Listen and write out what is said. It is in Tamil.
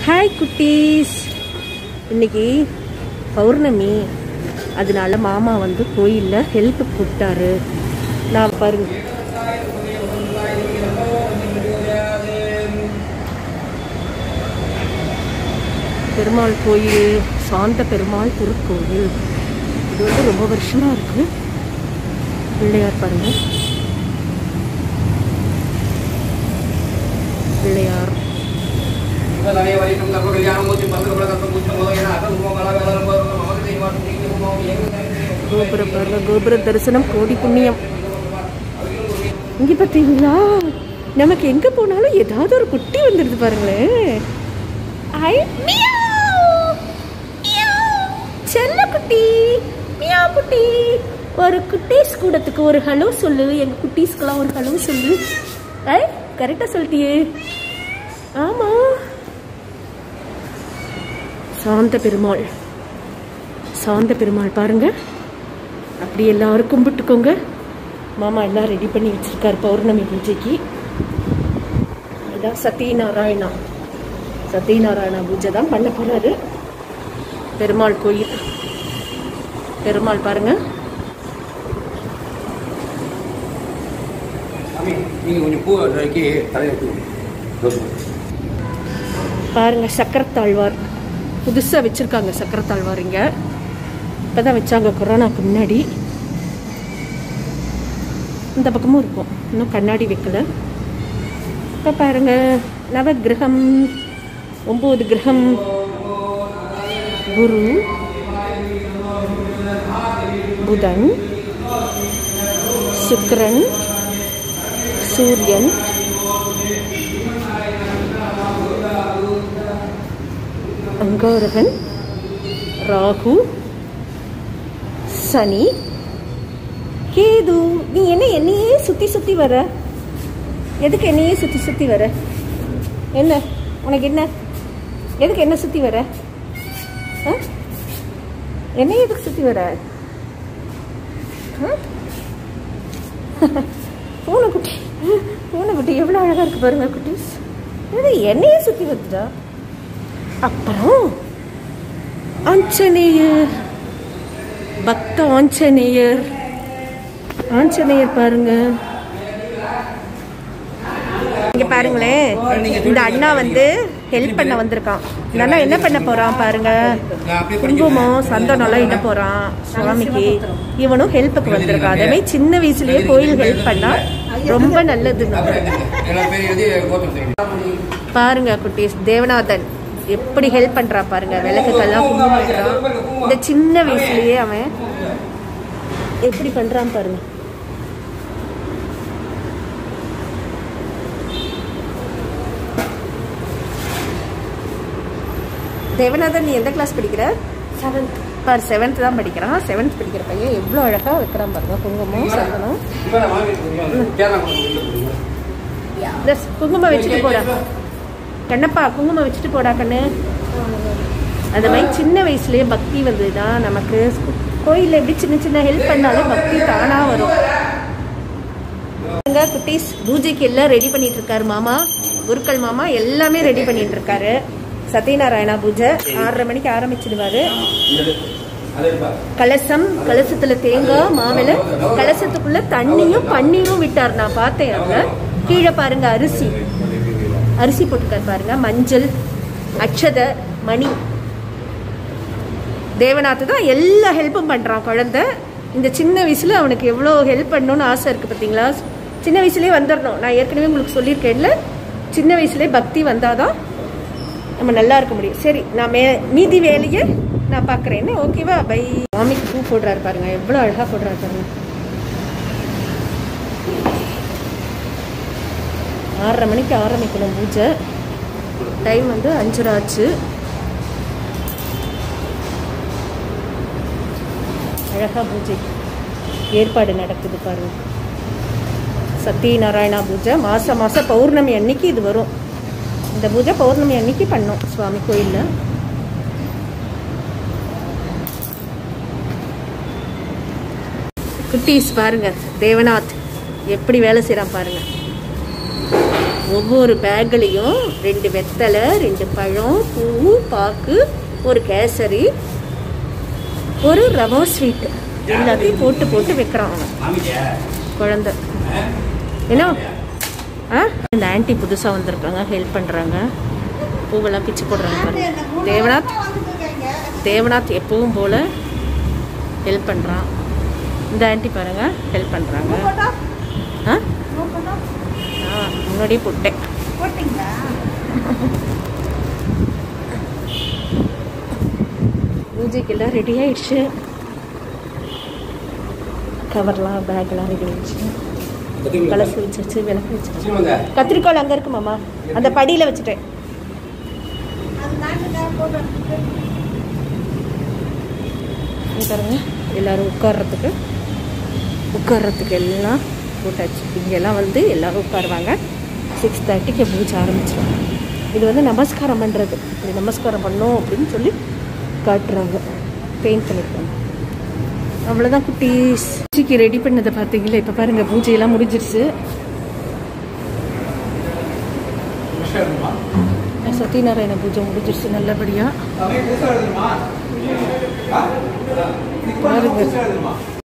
ஹாய் குட்டீஸ் இன்னைக்கு பௌர்ணமி அதனால மாமா வந்து கோயிலில் ஹெல்ப் கூப்பிட்டாரு நான் பாருங்க பெருமாள் கோயில் சாந்த பெருமாள் திருக்கோயில் இது வந்து ரொம்ப வருஷமா இருக்கு பிள்ளையார் பாருங்க பிள்ளையார் கோபுரம் பாருங்க கோபுர தரிசனம் கோடி புண்ணியம் இங்க பாத்தீங்களா நமக்கு எங்க போனாலும் ஏதாவது ஒரு குட்டி வந்துடுது பாருங்களேன் ஐ மியாவ். மியாவ். செல்ல குட்டி மியாவ் குட்டி ஒரு குட்டீஸ் கூடத்துக்கு ஒரு ஹலோ சொல்லு எங்க குட்டீஸ்க்கெல்லாம் ஒரு ஹலோ சொல்லு ஐ கரெக்டா சொல்லிட்டியே ஆமா சாந்த பெருமாள் சாந்த பெருமாள் பாருங்க அப்படி எல்லாரும் கும்பிட்டுக்கோங்க மாமா எல்லாம் ரெடி பண்ணி வச்சிருக்காரு பௌர்ணமி பூஜைக்கு இதான் சத்யநாராயணா சத்யநாராயணா பூஜை தான் பண்ண போறாரு பெருமாள் கோயில் பெருமாள் பாருங்க நீங்க கொஞ்சம் பூ நறுக்கி தலையை தூக்கி பாருங்க சக்கரத்தாழ்வார் புதுசா வச்சிருக்காங்க சக்கரத்தாழ்வார் இங்க இப்பதான் வச்சாங்க கொரோனாக்கு முன்னாடி இந்த பக்கமும் இருக்கும் இன்னும் கண்ணாடி வைக்கல இப்போ பாருங்க நவகிரகம் ஒம்பது கிரகம் குரு புதன் சுக்கிரன் சூரியன் அங்காரகன் ராகு சனி கேது நீ என்ன என்னையே சுத்தி சுத்தி வர எதுக்கு என்னையே சுத்தி சுத்தி வர என்ன உனக்கு என்ன எதுக்கு என்ன சுத்தி வர ஆ? என்னைய எதுக்கு சுத்தி வர ஆ? பூனைக்குட்டி பூனைக்குட்டி எவ்வளோ அழகா இருக்கு பாருங்க குட்டீஸ் இது என்னையே சுத்தி வருதுடா அப்புறம் ஆஞ்சநேயர் பக்த ஆஞ்சநேயர் ஆஞ்சநேயர் பாருங்க இங்க பாருங்களேன் இந்த அண்ணா வந்து ஹெல்ப் பண்ண வந்திருக்கான் இந்த அண்ணா என்ன பண்ண போறான் பாருங்க குங்குமம் சந்தனம் எல்லாம் இட போறான் சுவாமிக்கு இவனும் ஹெல்ப்புக்கு வந்திருக்கான் அதே மாதிரி சின்ன வயசுலயே கோயில் ஹெல்ப் பண்ணா ரொம்ப நல்லது எல்லா பேரும் எழுதி கோத்திரம் தெரியும் பாருங்க குட்டீஸ் தேவநாதன் எப்படி ஹெல்ப் பண்றா பாருங்க விளக்குக்கெல்லாம் குங்குமம் இடுறான் இந்த சின்ன வயசுலயே அவன் எப்படி பண்றான் பாருங்க தேவநாதன் நீ எந்த கிளாஸ் படிக்கிற செவன்த் பார் செவன்த் தான் படிக்கிறான் செவன்த் படிக்கிற பையன் எவ்வளோ அழகா வைக்கிறான் பாருங்க குங்குமம் சந்தனம் இப்போ நான் வாங்கிட்டு கேரளா கொடுங்க இந்த குங்குமம் வச்சுட்டு போடா கண்ணப்பா குங்குமம் வச்சுட்டு போடா கண்ணு அந்த மாதிரி சின்ன வயசுலயே பக்தி வந்ததுன்னா நமக்கு ஸ்கூ- கோயில்ல எப்படி சின்ன சின்ன ஹெல்ப் பண்ணாலும் பக்தி தானா வரும் பாருங்க, குட்டீஸ் பூஜைக்கு எல்லாம் ரெடி பண்ணிட்டு இருக்காரு மாமா குருக்கள் மாமா எல்லாமே ரெடி பண்ணிட்டு இருக்காரு சத்யநாராயணா பூஜை ஆறரை மணிக்கு ஆரம்பிச்சிடுவாரு அதே பாரு கலசம் கலசத்துல தேங்காய் மாவில கலசத்துக்குள்ள தண்ணியும் பன்னீரும் விட்டார் நான் பார்த்தேன் அங்க கீழே பாருங்க அரிசி அரிசி போட்டுக்கார் பாருங்க மஞ்சள் அக்ஷத மணி தேவநாத்து தான் எல்லா ஹெல்ப்பும் பண்றான் குழந்தை இந்த சின்ன வயசுல அவனுக்கு எவ்வளோ ஹெல்ப் பண்ணணும்னு ஆசை இருக்கு பார்த்தீங்களா சின்ன வயசுலயே வந்துடணும் நான் ஏற்கனவே உங்களுக்கு சொல்லியிருக்கேன்ல சின்ன வயசுலயே பக்தி வந்தாதான் நம்ம நல்லா இருக்க முடியும் சரி நான் மே மீதி வேலையை நான் பார்க்குறேன் என்ன ஓகேவா பை மாமிக்கு பூ போடுறாரு பாருங்க எவ்வளோ அழகாக போடுறாரு பாருங்க ஆறரை மணிக்கு ஆரம்பிக்கணும் பூஜை டைம் வந்து அஞ்சரை ஆச்சு அழகா பூஜை ஏற்பாடு நடக்குது பாருங்க சத்யநாராயணா பூஜை மாசம் மாசம் பௌர்ணமி அன்னைக்கு இது வரும் இந்த பூஜை பௌர்ணமி அன்னைக்கு பண்ணோம் சுவாமி கோயில்ல குட்டீஸ் பாருங்க தேவநாத் எப்படி வேலை செய்கிறான் பாருங்க ஒவ்வொரு பேக்லேயும் ரெண்டு வெத்தலை ரெண்டு பழம் பூ பாக்கு ஒரு கேசரி ஒரு ரவா ஸ்வீட் எல்லாத்தையும் போட்டு போட்டு வைக்கிறான் அவன் வாங்கிட்டியா குழந்தை என்ன ஆ இந்த ஆன்ட்டி புதுசாக வந்திருக்காங்க ஹெல்ப் பண்ணுறாங்க பூவெல்லாம் பிச்சு போடுறாங்க பாருங்க. தேவநாத் தேவநாத் எப்பவும் போல் ஹெல்ப் பண்ணுறான் இந்த ஆன்ட்டி பாருங்க ஹெல்ப் பண்ணுறாங்க ஆ ஆ முன்னாடியே போட்டேன் பூஜைக்கெல்லாம் ரெடி ஆயிடுச்சு கவர்லாம் பேக்லாம் ரெடி ஆயிடுச்சு கலசு வச்சிருச்சு விளக்கு வச்சிருச்சு சீமந்த கத்திரிக்கோள் அங்கே இருக்கு மாமா அந்த படியில் வச்சுட்டேன் இங்க பாருங்க எல்லாரும் உட்கார்றதுக்கு உட்கார்றதுக்கு எல்லாம் போட்டாச்சு இங்கெல்லாம் வந்து எல்லாரும் உட்காருவாங்க சிக்ஸ் தேர்ட்டிக்கு பூஜை ஆரம்பிச்சிடும் இது வந்து நமஸ்காரம் பண்ணுறது இப்படி நமஸ்காரம் பண்ணோம் அப்படின்னு சொல்லி காட்டுறாங்க பெயிண்ட் பண்ணிருக்காங்க அவ்வளோதான் குட்டீஸ் பூஜைக்கு ரெடி பண்ணதை பார்த்தீங்களா இப்போ பாருங்கள் பூஜையெல்லாம் முடிஞ்சிருச்சு சத்யநாராயண பூஜை முடிஞ்சிருச்சு நல்லபடியாக பாருங்க